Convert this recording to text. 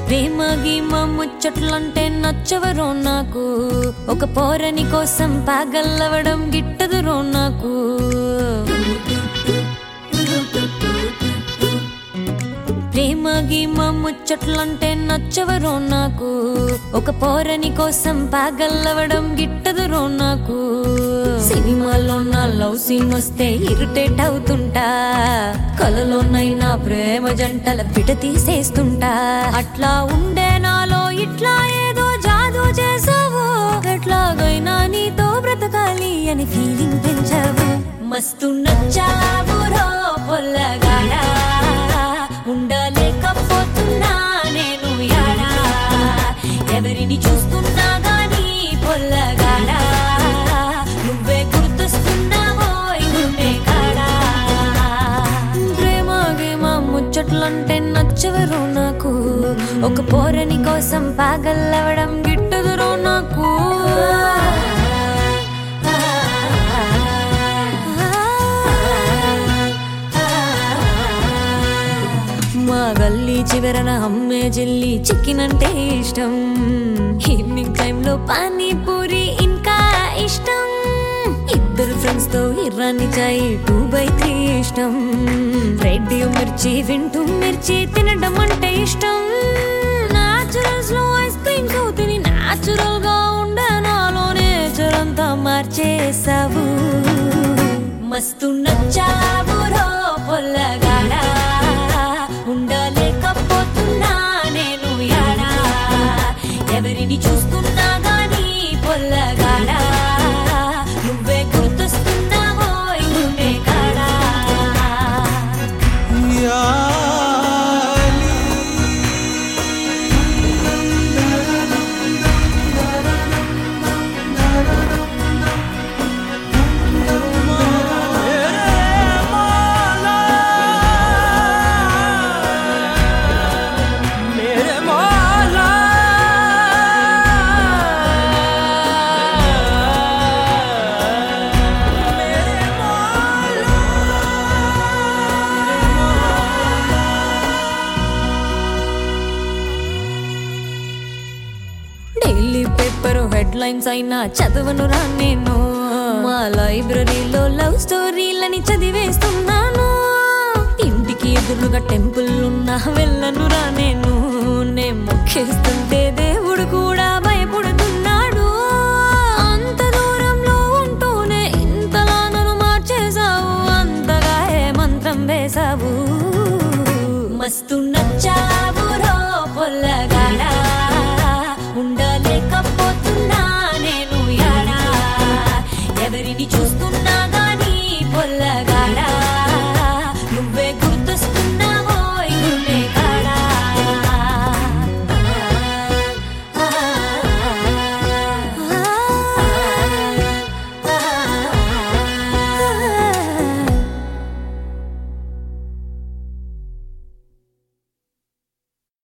ప్రేమ గీమ ముచ్చట్లంటే నచ్చవరో నాకు ఒక పోరని కోసం పాగల్లవడం గిట్టదురో నాకు ప్రేమ గీమ ముచ్చట్లంటే నచ్చవరో నాకు ఒక పోరని కోసం పాగల్లవడం గిట్టదురో నాకు సినిమాలో నా లవ్ సీన్ వస్తే ఇరిటేట్ అవుతుంటా కలలోనైనా ప్రేమ జంటల పిట తీసేస్తుంటా అట్లా ఉండే నాలో ఇట్లా ఏదో జాదు చేసావు ఎట్లాగైనా నీతో బ్రతకాలి అని ఫీలింగ్ పెంచావు మస్తు నచ్చావు రో పొల్లగాడా ఉండలేకపోతున్నా నేను యాడా ఎవరిని చూస్తున్నా గానీ పొల్లగాడా నువ్వే గుర్తొస్తున్నావో గుండె కాడా ప్రేమ గేమ ముచ్చట్లంటే నచ్చవరు నాకు ఒక పోరని కోసం పాగల్లవడం గిట్టదురో నాకు మా గల్లీ చివరన అమ్మే జల్లి చికెన్ అంటే ఇష్టం ఈవినింగ్ టైంలో పానీపూరి ఇంకా ఇష్టం ఇద్దరు ఫ్రెండ్స్ తో ఇర్రాని చాయ్ టూ బై త్రీ ఇష్టం రేడియో మిర్చి వింటూ మిర్చి తినడం అంటే ఇష్టం నాచురల్స్ లో ఐస్ క్రీమ్ తో తిని నాచురల్ గా ఉండే నాలో నేచర్ అంతా మార్చేసావు మస్తు నచ్చావు రో పొల్లగాడా ఉండలేకపోతున్నా నేను యాడా ఎవరిని చూస్తున్నా గానీ పొల్లగాడా నువ్వే గుర్తొస్తున్నావో గుండె కాడా मेरे मौला मेरे मौला డైలీ పేపర్ హెడ్ లైన్స్ అయినా చదవను రా నేను మా లైబ్రరీలో లవ్ స్టోరీలని చదివేస్తున్నాను ఇంటికి ఎదురుగా టెంపుల్ ఉన్నా వెళ్ళను రా